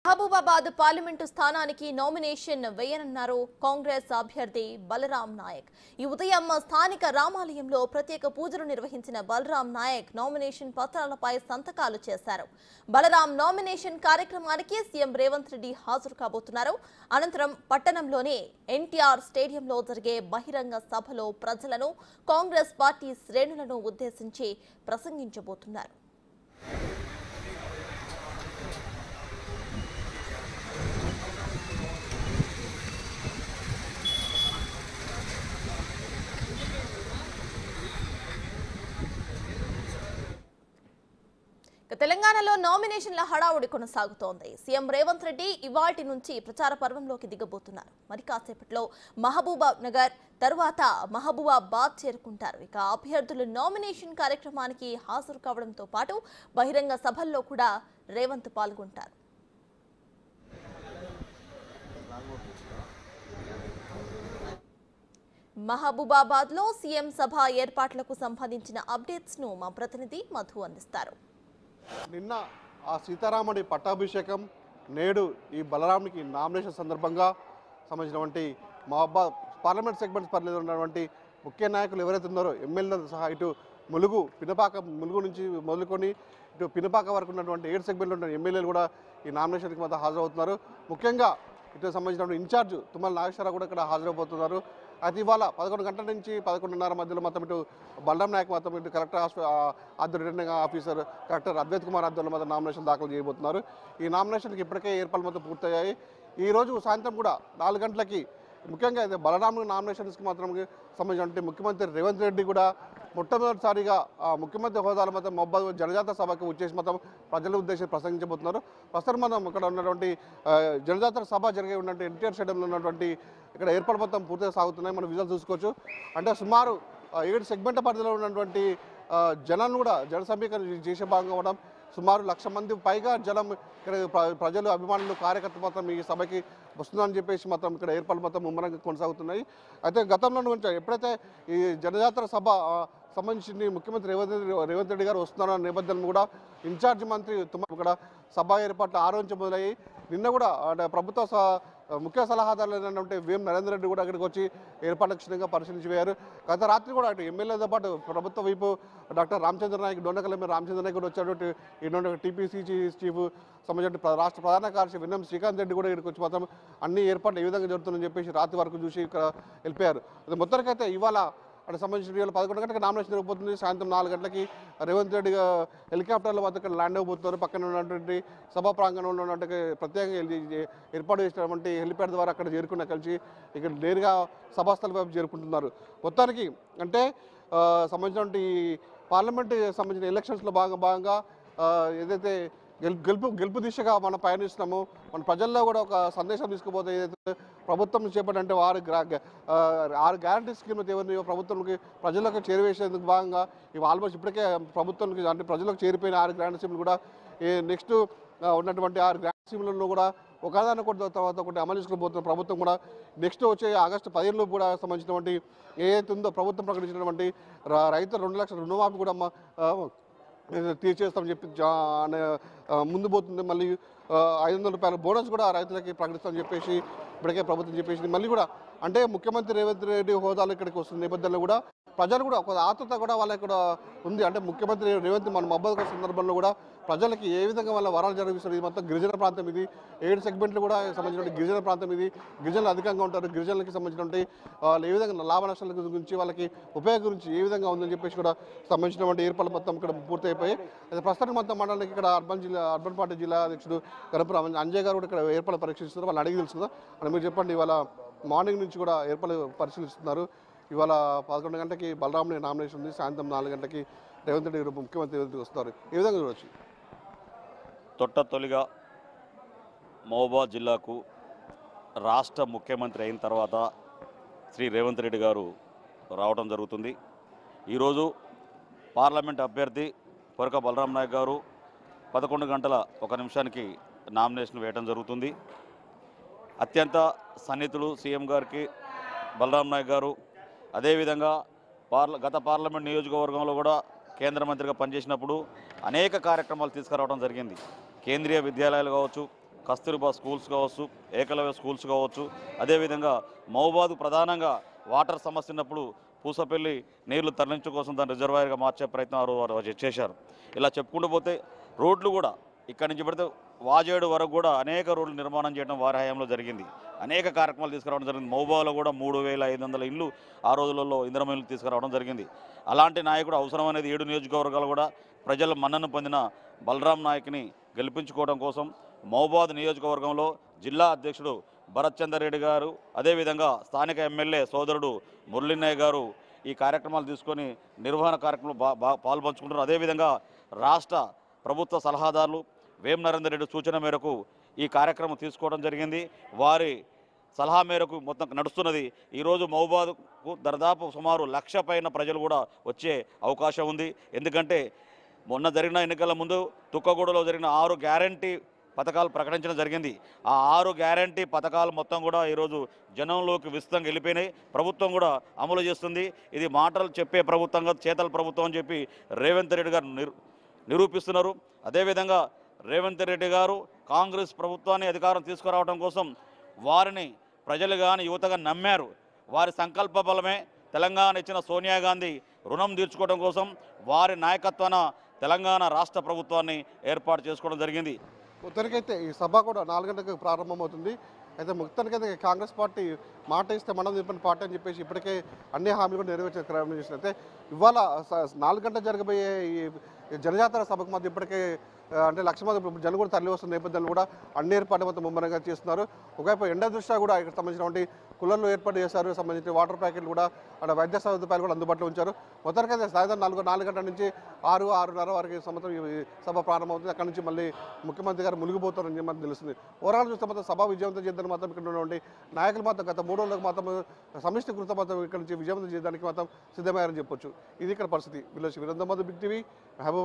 Mahabubabad parliament స్థానానికి nomination వేయనున్నారు కాంగ్రెస్ అభ్యర్థి బలరాం నాయక్ ఈ ఉదయం స్థానిక రామాలయంలో ప్రత్యేక పూజలు నిర్వహించిన బలరాం నాయక్ నామినేషన్ పత్రాలపై సంతకాలు చేశారు బలరాం నామినేషన్ కార్యక్రమానికి సీఎం రేవంత్ రెడ్డి హాజరు కాబోతున్నారు అనంతరం పట్టణంలోని ఎన్టీఆర్ స్టేడియంలో జరిగే బహిరంగ సభలో ప్రజలను కాంగ్రెస్ పార్టీ శ్రేణులను ఉద్దేశించి ప్రసంగించబోతున్నారు ఇక తెలంగాణలో నామినేషన్ల హడావుడి కొనసాగుతోంది సీఎం రేవంత్ రెడ్డి ఇవాటి నుంచి ప్రచార పర్వంలోకి దిగబోతున్నారు మరి కాసేపట్లో మహబూబా నగర్ తరువాత మహబూబాబాద్ చేరుకుంటారు ఇక అభ్యర్థులు నామినేషన్ కార్యక్రమానికి హాజరు కావడంతో పాటు బహిరంగ సభల్లో కూడా రేవంత్ పాల్గొంటారు మహబూబాబాద్ లో సీఎం సభ ఏర్పాట్లకు సంబంధించిన అప్డేట్స్ ను మా ప్రతినిధి మధు అందిస్తారు నిన్న ఆ సీతారాముడి పట్టాభిషేకం నేడు ఈ బలరామునికి నామినేషన్ సందర్భంగా సంబంధించినటువంటి మహబాద్ పార్లమెంట్ సెగ్మెంట్స్ పరిధిలో ఉన్నటువంటి ముఖ్య నాయకులు ఎవరైతే ఉన్నారో ఎమ్మెల్యేలతో సహా ఇటు ములుగు పినపాక ములుగు నుంచి మొదలుకొని ఇటు పినపాక వరకు ఉన్నటువంటి ఏడు సెగ్మెంట్లో ఉన్న ఎమ్మెల్యేలు కూడా ఈ నామినేషన్కి మాత్రం హాజరవుతున్నారు ముఖ్యంగా ఇటు సంబంధించిన ఇన్ఛార్జ్ తుమ్మల నాగేశ్వరరావు కూడా ఇక్కడ హాజరవుతున్నారు అయితే ఇవాళ పదకొండు గంటల నుంచి పదకొండున్నర మధ్యలో మొత్తం ఇటు బలరాం నాయక్ మొత్తం ఇటు కలెక్టర్ హాస్ప- ఆ, ఆధ్వర్య returning officer collector Advaith Kumar ఆధ్వర్యంలో మొత్తం నామినేషన్ దాఖలు చేయబోతున్నారు ఈ నామినేషన్కి ఇప్పటికే ఏర్పాట్లు మొత్తం పూర్తయ్యాయి ఈ రోజు సాయంత్రం కూడా నాలుగు గంటలకి ముఖ్యంగా ఇది బలరాం నామినేషన్స్కి మాత్రం సంబంధించిన ముఖ్యమంత్రి రేవంత్ రెడ్డి కూడా మొట్టమొదటిసారిగా ఆ, ముఖ్యమంత్రి హోదాలో మొత్తం మొబ్బ జనజాతర సభకు వచ్చేసి మొత్తం ప్రజల ఉద్దేశించి ప్రసంగించబోతున్నారు ప్రస్తుతం మనం ఇక్కడ ఉన్నటువంటి ఆ, జనజాతర సభ జరిగే ఉన్నటువంటి ఎన్టీఆర్ స్టేడియంలో ఉన్నటువంటి ఇక్కడ ఏర్పాటు మొత్తం పూర్తిగా సాగుతున్నాయి మనం విజువల్ చూసుకోవచ్చు అంటే సుమారు ఆ, ఏడు సెగ్మెంట్ పరిధిలో ఉన్నటువంటి ఆ, జనాన్ని కూడా జన సమీకరణ చేసే భాగంగా ఉండడం సుమారు లక్ష మంది పైగా జనం ఇక్కడ ప్ర- ప్రజలు అభిమానులు కార్యకర్తలు మొత్తం ఈ సభకి వస్తుందని చెప్పేసి మొత్తం ఇక్కడ ఏర్పాట్లు మొత్తం ముమ్మరంగా కొనసాగుతున్నాయి అయితే గతంలో నుంచి ఎప్పుడైతే ఈ జనజాతర సభ ఆ, సంబంధించి ముఖ్యమంత్రి రేవంత్ రెడ్డి రేవంత్ రెడ్డి గారు వస్తున్నారన్న నేపథ్యంలో కూడా ఇన్ఛార్జ్ మంత్రి తుమ్మ ఇక్కడ సభ ఏర్పాట్లు ఆరు నుంచి మొదలయ్యి నిన్న కూడా అంటే ప్రభుత్వ స- ముఖ్య సలహాదారులు అయినటువంటి వేం నరేందర్ రెడ్డి కూడా ఇక్కడికి వచ్చి ఏర్పాట్ల క్షుణ్ణంగా పరిశీలించి వేయారు గత రాత్రి కూడా అటు ఎమ్మెల్యేతో పాటు ప్రభుత్వ వైపు డాక్టర్ రామచంద్ర నాయక్ డొండకల రామచంద్ర నాయక్ కూడా వచ్చాడు ఇటువంటి టీపీసీ చీఫ్ సంబంధించిన ప్ర- రాష్ట్ర ప్రధాన కార్యదర్శి విన్నం శ్రీకాంత్ రెడ్డి కూడా ఇక్కడికి వచ్చి మొత్తం అన్ని ఏర్పాట్లు ఏ విధంగా జరుగుతుందని చెప్పేసి రాత్రి వరకు చూసి ఇక్కడ వెళ్ళిపోయారు అది మొత్తానికైతే ఇవాళ అక్కడ సంబంధించిన ఇవాళ పదకొండు గంటలకు నామినేషన్ జరగబోతుంది సాయంత్రం నాలుగు గంటలకి రేవంత్ రెడ్డి గా హెలికాప్టర్ల వద్ద ఇక్కడ ల్యాండ్ అవబోతున్నారు పక్కన ఉన్నటువంటి సభా ప్రాంగణంలో ఉన్నటువంటి ప్రత్యేకంగా హెలి- ఏర్పాటు చేసినటువంటి హెలిప్యాడ్ ద్వారా అక్కడ చేరుకున్న కలిసి ఇక్కడ నేరుగా సభాస్థల వైపు చేరుకుంటున్నారు మొత్తానికి అంటే ఆ, సంబంధించినటువంటి పార్లమెంట్ సంబంధించిన ఎలక్షన్స్లో భాగ భాగంగా ఆ, ఏదైతే గెలుపు గెలుపు గెలుపు దిశగా మనం పయనిస్తున్నాము మన ప్రజల్లో కూడా ఒక సందేశం తీసుకుపోతే ఏదైతే ప్రభుత్వం చేపట్టంటే ఆరు గ్రా గ- ఆ, ఆరు గ్యారంటీ స్కీమ్ ఎవరిని ప్రభుత్వంకి ప్రజలకు చేరువేసేందుకు భాగంగా ఇవి ఆల్మోస్ట్ ఇప్పటికే ప్రభుత్వానికి అంటే ప్రజలకు చేరిపోయిన ఆరు గ్రాండ్ స్కీమ్లు కూడా ఈ నెక్స్ట్ ఉన్నటువంటి ఆరు గ్రాండ్ స్కీమ్లలో కూడా ఒకదాని ఒకటి తర్వాత ఒకటి అమలు చేసుకోబోతున్న ప్రభుత్వం కూడా నెక్స్ట్ వచ్చే ఆగస్టు పదిహేనులో కూడా సంబంధించినటువంటి ఏదైతే ఉందో ప్రభుత్వం ప్రకటించినటువంటి ర- రైతుల రెండు లక్షల రుణమాఫీ కూడా మ- ఆ, తీర్చేస్తామని చెప్పి జా- అనే, ఆ, ముందు పోతుంది మళ్ళీ ఆ, ఐదు వందల రూపాయల బోనస్ కూడా రైతులకి ప్రకటిస్తామని చెప్పేసి ఇప్పటికే ప్రభుత్వం చెప్పేసింది మళ్ళీ కూడా అంటే ముఖ్యమంత్రి రేవంత్ రెడ్డి హోదాలో ఇక్కడికి వస్తున్న నేపథ్యంలో కూడా ప్రజలు కూడా ఒక ఆతృత కూడా వాళ్ళకి కూడా ఉంది అంటే ముఖ్యమంత్రి రేవంత్ మన మబ్బు సందర్భంలో కూడా ప్రజలకి ఏ విధంగా వాళ్ళ వరాలు జరిగిస్తారు ఇది మొత్తం గిరిజన ప్రాంతం ఇది ఏడు సెగ్మెంట్లు కూడా సంబంధించిన గిరిజన ప్రాంతం ఇది గిరిజనులు అధికంగా ఉంటారు గిరిజనులకి సంబంధించినటువంటి వాళ్ళు ఏ విధంగా లాభ నష్టాల గురించి వాళ్ళకి ఉపయోగం గురించి ఏ విధంగా ఉందని చెప్పేసి కూడా సంబంధించినటువంటి ఏర్పాట్లు మొత్తం ఇక్కడ పూర్తయిపోయి అయితే ప్రస్తుతానికి మొత్తం మండలానికి ఇక్కడ అర్బన్ జిల్లా అర్బన్ పార్టీ జిల్లా అధ్యక్షుడు గణపురం అంజయ్ గారు కూడా ఇక్కడ ఏర్పాట్లు పరీక్షిస్తున్నారు వాళ్ళు అడిగి తెలుసుకుందాం అని మీరు చెప్పండి ఇవాళ మార్నింగ్ నుంచి కూడా ఏర్పాట్లు పరిశీలిస్తున్నారు ఇవాళ పదకొండు గంటలకి బలరాముని నామినేషన్ ఉంది సాయంత్రం నాలుగు గంటలకి రేవంత్ రెడ్డి గారు ముఖ్యమంత్రి రేవంత్ రెడ్డి వస్తారు ఈ విధంగా చూడొచ్చు తొట్ట తొలిగా మహబూబాద్ జిల్లాకు రాష్ట్ర ముఖ్యమంత్రి అయిన తర్వాత శ్రీ రేవంత్ రెడ్డి గారు రావడం జరుగుతుంది ఈరోజు పార్లమెంట్ అభ్యర్థి పొరక బలరాం నాయక్ గారు పదకొండు గంటల ఒక నిమిషానికి నామినేషన్ వేయడం జరుగుతుంది అత్యంత సన్నిహితులు సీఎం గారికి బలరాం నాయక్ గారు అదేవిధంగా పార్ల గత పార్లమెంట్ నియోజకవర్గంలో కూడా కేంద్ర మంత్రిగా పనిచేసినప్పుడు అనేక కార్యక్రమాలు తీసుకురావడం జరిగింది కేంద్రీయ విద్యాలయాలు కావచ్చు కస్తూర్బా స్కూల్స్ కావచ్చు ఏకలవ్య స్కూల్స్ కావచ్చు అదేవిధంగా మహబాద్ ప్రధానంగా వాటర్ సమస్య ఉన్నప్పుడు పూసపల్లి నీళ్లు తరలించడం కోసం దాన్ని రిజర్వాయర్గా మార్చే ప్రయత్నం వారు వారు చేశారు ఇలా చెప్పుకుంటూ పోతే రోడ్లు కూడా ఇక్కడి నుంచి పడితే వాజేడు వరకు కూడా అనేక రోడ్లు నిర్మాణం చేయడం వారి హయాంలో జరిగింది అనేక కార్యక్రమాలు తీసుకురావడం జరిగింది మహబాలో కూడా మూడు వేల ఐదు వందల ఇల్లు ఆ రోజులలో ఇంద్రమిల్లు తీసుకురావడం జరిగింది అలాంటి నాయకుడు అవసరం అనేది ఏడు నియోజకవర్గాలు కూడా ప్రజల మన్నను పొందిన బలరాం నాయక్ని గెలిపించుకోవడం కోసం మహబాద్ నియోజకవర్గంలో జిల్లా అధ్యక్షుడు భరత్ చందర్ రెడ్డి గారు అదేవిధంగా స్థానిక ఎమ్మెల్యే సోదరుడు మురళీనాయ్ గారు ఈ కార్యక్రమాలు తీసుకొని నిర్వహణ కార్యక్రమంలో బా బా పాల్పంచుకుంటున్నారు అదేవిధంగా రాష్ట్ర ప్రభుత్వ సలహాదారులు వేం నరేందర్ రెడ్డి సూచన మేరకు ఈ కార్యక్రమం తీసుకోవడం జరిగింది వారి సలహా మేరకు మొత్తం నడుస్తున్నది ఈరోజు మహబాద్కు దాదాపు సుమారు లక్ష పైన ప్రజలు కూడా వచ్చే అవకాశం ఉంది ఎందుకంటే మొన్న జరిగిన ఎన్నికల ముందు తుక్కగూడలో జరిగిన ఆరు గ్యారంటీ పథకాలు ప్రకటించడం జరిగింది ఆ ఆరు గ్యారంటీ పథకాలు మొత్తం కూడా ఈరోజు జనంలోకి విస్తృతంగా వెళ్ళిపోయినాయి ప్రభుత్వం కూడా అమలు చేస్తుంది ఇది మాటలు చెప్పే ప్రభుత్వంగా చేతల ప్రభుత్వం అని చెప్పి రేవంత్ రెడ్డి గారు నిరు నిరూపిస్తున్నారు అదేవిధంగా రేవంత్ రెడ్డి గారు కాంగ్రెస్ ప్రభుత్వాన్ని అధికారం తీసుకురావడం కోసం వారిని ప్రజలు కానీ యువతగా నమ్మారు వారి సంకల్ప బలమే తెలంగాణ ఇచ్చిన సోనియా గాంధీ రుణం తీర్చుకోవడం కోసం వారి నాయకత్వాన తెలంగాణ రాష్ట్ర ప్రభుత్వాన్ని ఏర్పాటు చేసుకోవడం జరిగింది మొత్తానికైతే ఈ సభ కూడా నాలుగు గంటలకు ప్రారంభమవుతుంది అయితే మొత్తానికైతే కాంగ్రెస్ పార్టీ మాట ఇస్తే మనం చెప్పిన పార్టీ అని చెప్పేసి ఇప్పటికే అన్ని హామీలు కూడా నెరవేర్చే క్రమం చేసినైతే ఇవాళ స- నాలుగు గంటల జరగబోయే ఈ జనజాతర సభకు మధ్య ఇప్పటికే ఆ, అంటే లక్ష మంది జనం కూడా తరలి వస్తున్న నేపథ్యంలో కూడా అన్ని ఏర్పాట్లు మొత్తం ముమ్మరంగా చేస్తున్నారు ఒకవైపు ఎండ దృష్ట్యా కూడా ఇక్కడ సంబంధించినటువంటి కులర్లు ఏర్పాటు చేశారు సంబంధించిన వాటర్ ప్యాకెట్లు కూడా అక్కడ వైద్య సదుపాయాలు కూడా అందుబాటులో ఉంచారు మొత్తానికైతే సాయంత్రం నాలుగు నాలుగు గంటల నుంచి ఆరు ఆరున్నర వరకు సంవత్సరం ఈ సభ ప్రారంభమవుతుంది అక్కడ నుంచి మళ్ళీ ముఖ్యమంత్రి గారు మునిగిపోతారని చెప్పి మనకు తెలుస్తుంది ఓవరాల్ చూస్తే మాత్రం సభ విజయవంతం చేద్దానికి మాత్రం ఇక్కడ ఉన్నటువంటి నాయకులు మాత్రం గత మూడు రోజులకు మాత్రం సమిష్టి కృత మాత్రం ఇక్కడ నుంచి విజయవంతం చేయడానికి మాత్రం సిద్ధమయ్యారని చెప్పొచ్చు ఇది ఇక్కడ పరిస్థితి విలేజ్ వీరందరూ బిగ్ టీవీ మహబూబ్